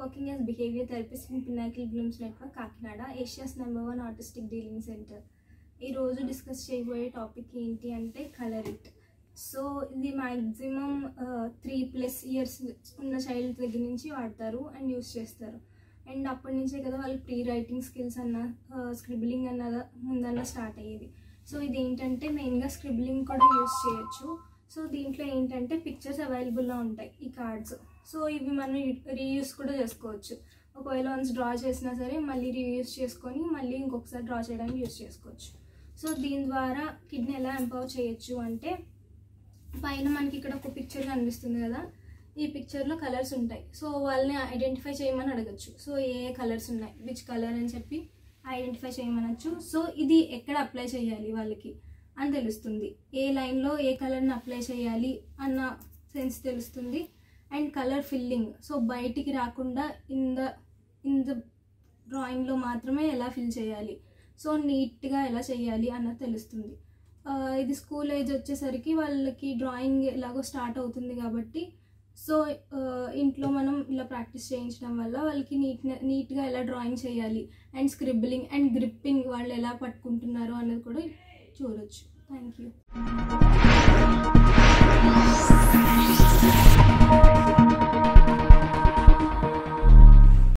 working as behavior therapist in Pinnacle Blooms Network, Kakinada Asia's number one artistic dealing centre ఈరోజు discuss చేయబోయే topic ఏంటి అంటే colour it so ఇది maximum three plus years ఉన్న child దగ్గర నుంచి వాడతారు అండ్ యూస్ చేస్తారు అండ్ అప్పటి నుంచే కదా వాళ్ళకి ప్రీ రైటింగ్ స్కిల్స్ అన్న స్క్రిబ్లింగ్ అన్న ముందన్న స్టార్ట్ అయ్యేది సో ఇది ఏంటంటే మెయిన్గా స్క్రిబ్లింగ్ కూడా యూస్ చేయొచ్చు సో దీంట్లో ఏంటంటే పిక్చర్స్ అవైలబుల్లో ఉంటాయి ఈ కార్డ్స్ సో ఇవి మనం రీయూస్ కూడా చేసుకోవచ్చు ఒకవేళ వన్స్ డ్రా చేసినా సరే మళ్ళీ రీయూస్ చేసుకొని మళ్ళీ ఇంకొకసారి డ్రా చేయడానికి యూస్ చేసుకోవచ్చు సో దీని ద్వారా కిడ్నీ ఎలా ఎంపవర్ చేయొచ్చు అంటే పైన మనకి ఇక్కడ ఒక పిక్చర్ కనిపిస్తుంది కదా ఈ పిక్చర్లో కలర్స్ ఉంటాయి సో వాళ్ళని ఐడెంటిఫై చేయమని అడగచ్చు సో ఏ ఏ కలర్స్ ఉన్నాయి విచ్ కలర్ అని చెప్పి ఐడెంటిఫై చేయమనొచ్చు సో ఇది ఎక్కడ అప్లై చేయాలి వాళ్ళకి అని తెలుస్తుంది ఏ లైన్లో ఏ కలర్ని అప్లై చేయాలి అన్న సెన్స్ తెలుస్తుంది అండ్ కలర్ ఫిల్లింగ్ సో బయటికి రాకుండా ఇన్ ద ఇన్ ద డ్రాయింగ్లో మాత్రమే ఎలా ఫిల్ చేయాలి సో నీట్గా ఎలా చేయాలి అన్నది తెలుస్తుంది ఆ, ఇది స్కూల్ ఏజ్ వచ్చేసరికి వాళ్ళకి డ్రాయింగ్ ఎలాగో స్టార్ట్ అవుతుంది కాబట్టి సో ఆ, ఇంట్లో మనం ఇలా ప్రాక్టీస్ చేయించడం వల్ల వాళ్ళకి నీట్ నీట్గా ఎలా డ్రాయింగ్ చేయాలి అండ్ స్క్రిబ్లింగ్ అండ్ గ్రిప్పింగ్ వాళ్ళు ఎలా పట్టుకుంటున్నారు అన్నది కూడా చూడొచ్చు థ్యాంక్ యూ